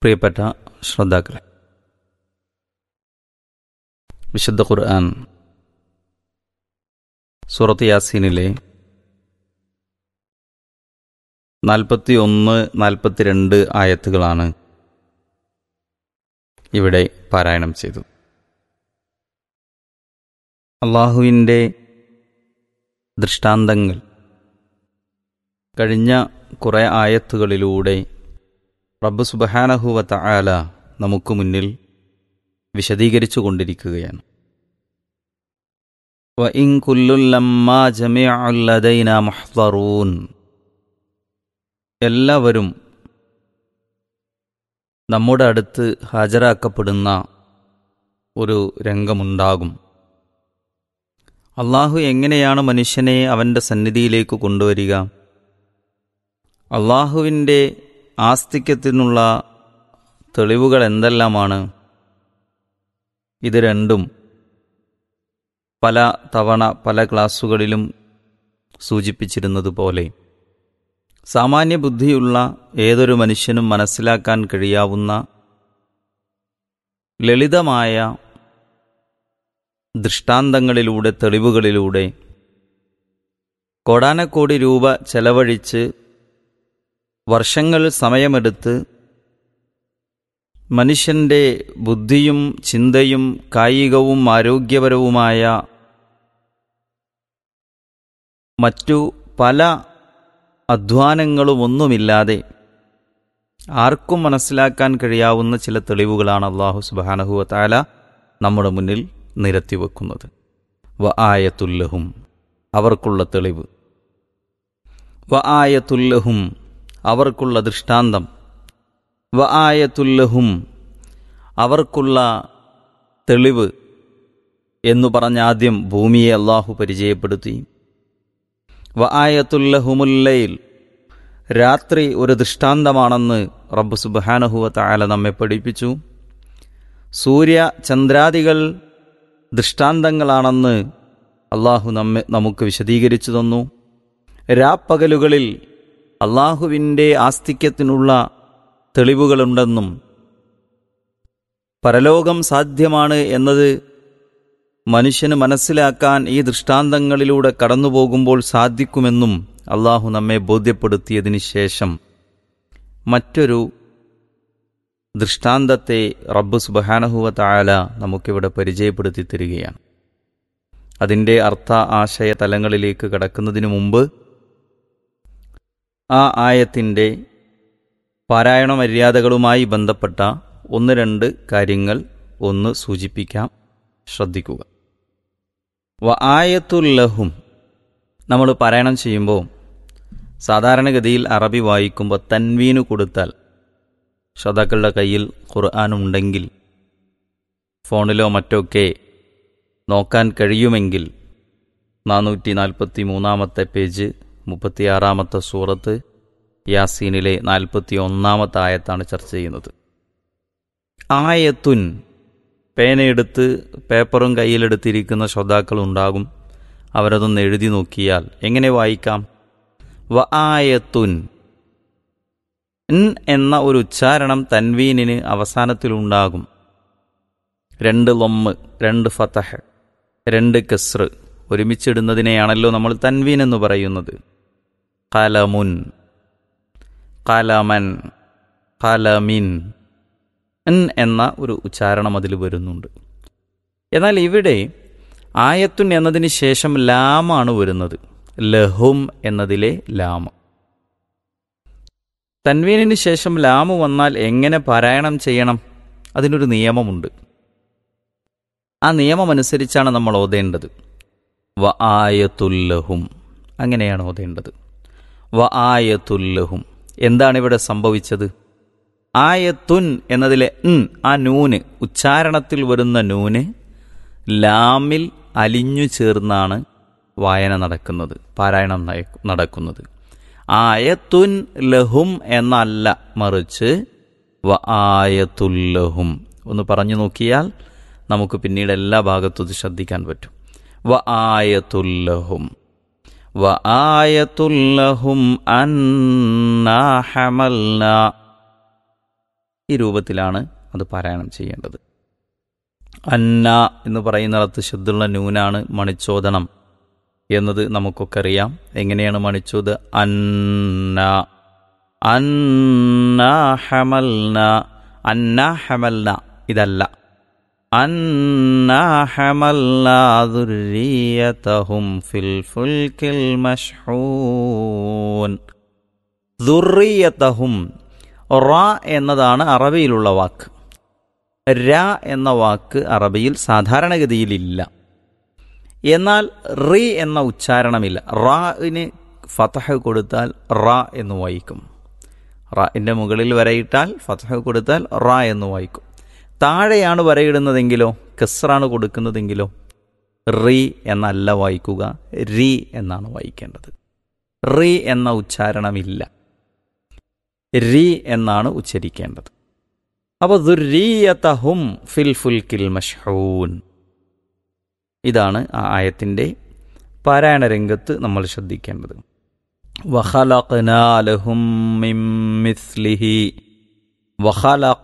പ്രിയപ്പെട്ട ശ്രോതാക്കളെ വിശുദ്ധ ഖുർആൻ സൂറത്ത് യാസീനിലെ നാൽപ്പത്തി ഒന്ന് നാൽപ്പത്തിരണ്ട് ആയത്തുകളാണ് ഇവിടെ പാരായണം ചെയ്തത് അള്ളാഹുവിൻ്റെ ദൃഷ്ടാന്തങ്ങൾ കഴിഞ്ഞ കുറേ ആയത്തുകളിലൂടെ റബ്ബ് സുബഹാനഹുവ തആല നമുക്ക് മുന്നിൽ വിശദീകരിച്ചു കൊണ്ടിരിക്കുകയാണ് وَإِن كُلٌّ لَّمَّا جَمِيعٌ لَّدَيْنَا مُحْضَرُونَ എല്ലാവരും നമ്മുടെ അടുത്ത് ഹാജരാക്കപ്പെടുന്ന ഒരു രംഗമുണ്ടാകും അള്ളാഹു എങ്ങനെയാണ് മനുഷ്യനെ അവൻ്റെ സന്നിധിയിലേക്ക് കൊണ്ടുവരിക അള്ളാഹുവിൻ്റെ ആസ്തിക്യത്തിനുള്ള തെളിവുകൾ എന്തെല്ലാമാണ് ഇത് രണ്ടും പല തവണ പല ക്ലാസ്സുകളിലും സൂചിപ്പിച്ചിരുന്നത് പോലെ സാമാന്യ ബുദ്ധിയുള്ള ഏതൊരു മനുഷ്യനും മനസ്സിലാക്കാൻ കഴിയാവുന്ന ലളിതമായ ദൃഷ്ടാന്തങ്ങളിലൂടെ തെളിവുകളിലൂടെ കോടാനക്കോടി രൂപ ചെലവഴിച്ച് വർഷങ്ങൾ സമയമെടുത്ത് മനുഷ്യൻ്റെ ബുദ്ധിയും ചിന്തയും കായികവും ആരോഗ്യപരവുമായ മറ്റു പല അധ്വാനങ്ങളുമൊന്നുമില്ലാതെ ആർക്കും മനസ്സിലാക്കാൻ കഴിയാവുന്ന ചില തെളിവുകളാണ് അള്ളാഹു സുബാനഹുവ താല നമ്മുടെ മുന്നിൽ നിരത്തിവെക്കുന്നത് വ ആയത്തുല്ലഹും അവർക്കുള്ള തെളിവ് വ ആയത്തുല്ലഹും അവർക്കുള്ള ദൃഷ്ടാന്തം വ ആയത്തുല്ലഹും അവർക്കുള്ള തെളിവ് എന്നു പറഞ്ഞ ആദ്യം ഭൂമിയെ അള്ളാഹു പരിചയപ്പെടുത്തി വ ആയത്തുല്ലഹുമുല്ലയിൽ രാത്രി ഒരു ദൃഷ്ടാന്തമാണെന്ന് റബ്ബ് സുബാനഹുവ താല നമ്മെ പഠിപ്പിച്ചു സൂര്യ ചന്ദ്രാദികൾ ദൃഷ്ടാന്തങ്ങളാണെന്ന് അള്ളാഹു നമ്മെ നമുക്ക് വിശദീകരിച്ചു തന്നു രാപ്പകലുകളിൽ അള്ളാഹുവിൻ്റെ ആസ്തിക്യത്തിനുള്ള തെളിവുകളുണ്ടെന്നും പരലോകം സാധ്യമാണ് എന്നത് മനുഷ്യന് മനസ്സിലാക്കാൻ ഈ ദൃഷ്ടാന്തങ്ങളിലൂടെ കടന്നുപോകുമ്പോൾ സാധിക്കുമെന്നും അള്ളാഹു നമ്മെ ബോധ്യപ്പെടുത്തിയതിനു ശേഷം മറ്റൊരു ദൃഷ്ടാന്തത്തെ റബ്ബ് സുബഹാനഹുവ തായാല നമുക്കിവിടെ പരിചയപ്പെടുത്തി തരികയാണ് അതിൻ്റെ അർത്ഥ ആശയ തലങ്ങളിലേക്ക് കടക്കുന്നതിനു മുമ്പ് ആ ആയത്തിൻ്റെ പാരായണ മര്യാദകളുമായി ബന്ധപ്പെട്ട ഒന്ന് രണ്ട് കാര്യങ്ങൾ ഒന്ന് സൂചിപ്പിക്കാം ശ്രദ്ധിക്കുക വ ആയത്തുല്ലഹും നമ്മൾ പാരായണം ചെയ്യുമ്പോൾ സാധാരണഗതിയിൽ അറബി വായിക്കുമ്പോൾ തൻവീന് കൊടുത്താൽ ശ്രോതാക്കളുടെ കയ്യിൽ ഖുർആൻ ഉണ്ടെങ്കിൽ ഫോണിലോ മറ്റൊക്കെ നോക്കാൻ കഴിയുമെങ്കിൽ നാനൂറ്റി നാൽപ്പത്തി മൂന്നാമത്തെ പേജ് മുപ്പത്തിയാറാമത്തെ സൂറത്ത് യാസീനിലെ നാൽപ്പത്തി ഒന്നാമത്തെ ആയത്താണ് ചർച്ച ചെയ്യുന്നത് ആയത്തുൻ പേനയെടുത്ത് പേപ്പറും കയ്യിലെടുത്തിരിക്കുന്ന ശ്രോതാക്കളുണ്ടാകും അവരതൊന്ന് എഴുതി നോക്കിയാൽ എങ്ങനെ വായിക്കാം വ ആയത്തുൻ ൻ എന്ന ഒരു ഉച്ചാരണം തൻവീനിന് അവസാനത്തിലുണ്ടാകും രണ്ട് ലൊമ്മ് രണ്ട് ഫതഹ് രണ്ട് കസ്ർ ഒരുമിച്ചിടുന്നതിനെയാണല്ലോ നമ്മൾ തൻവീൻ എന്ന് പറയുന്നത് കലമുൻ കലമൻ കലമിൻ എൻ എന്ന ഒരു ഉച്ചാരണം അതിൽ വരുന്നുണ്ട് എന്നാൽ ഇവിടെ ആയത്തുൻ എന്നതിന് ശേഷം ലാമാണ് വരുന്നത് ലഹും എന്നതിലെ ലാമ് തൻവീനിന് ശേഷം ലാമ് വന്നാൽ എങ്ങനെ പാരായണം ചെയ്യണം അതിനൊരു നിയമമുണ്ട് ആ നിയമമനുസരിച്ചാണ് നമ്മൾ ഓതേണ്ടത് വ ആയത്തുല്ലഹും അങ്ങനെയാണ് ഓതേണ്ടത് വ ആയത്തുല്ലഹും എന്താണ് ഇവിടെ സംഭവിച്ചത് ആയത്തുൻ എന്നതിലെ ഉൻ ആ നൂന് ഉച്ചാരണത്തിൽ വരുന്ന നൂന് ലാമിൽ അലിഞ്ഞു ചേർന്നാണ് വായന നടക്കുന്നത് പാരായണം നയ- നടക്കുന്നത് ആയത്തുൻ ലഹും എന്നല്ല മറിച്ച് വ ആയത്തുല്ലഹും ഒന്ന് പറഞ്ഞു നോക്കിയാൽ നമുക്ക് പിന്നീട് എല്ലാ ഭാഗത്തും ഇത് ശ്രദ്ധിക്കാൻ പറ്റും വ ആയത്തുല്ലഹും വ ആയത്തുല്ലഹും അന്നാ ഹമൽനാ ഈ രൂപത്തിലാണ് അത് പാരായണം ചെയ്യേണ്ടത് അന്ന എന്ന് പറയുന്നിടത്ത് ശുദ്ധുള്ള നൂനാണ് മണിച്ചോദനം എന്നത് നമുക്കൊക്കെ അറിയാം എങ്ങനെയാണ് മണിച്ചോത് അന്ന അന്ന ഹമൽന അന്ന ഹമൽന ഇതല്ല അന്ന ഹമൽന ദുർരിയതഹും ഫിൽ ഫുൽക്കിൽ മഷ്ഹൂൻ ദുർറിയത്തഹും റ എന്നതാണ് അറബിയിലുള്ള വാക്ക് ര എന്ന വാക്ക് അറബിയിൽ സാധാരണഗതിയിലില്ല എന്നാൽ റി എന്ന ഉച്ചാരണമില്ല റാന് ഫതഹ് കൊടുത്താൽ റ എന്ന് വായിക്കും റാൻ്റെ മുകളിൽ വരയിട്ടാൽ ഫതഹ് കൊടുത്താൽ റ എന്ന് വായിക്കും താഴെയാണ് വരയിടുന്നതെങ്കിലോ കസ്റാണ് കൊടുക്കുന്നതെങ്കിലോ റി എന്നല്ല വായിക്കുക രി എന്നാണ് വായിക്കേണ്ടത് റി എന്ന ഉച്ചാരണമില്ല രി എന്നാണ് ഉച്ചരിക്കേണ്ടത് അപ്പോൾ ദുരീയതഹും ഫിൽ ഫുൽക്കിൽ മഷ്ഹൂൻ ഇതാണ് ആ ആയത്തിൻ്റെ പാരായണ രംഗത്ത് നമ്മൾ ശ്രദ്ധിക്കേണ്ടത് വഖലഖ്നാലഹും മിൻ മിസ്ലിഹി വഖലഖ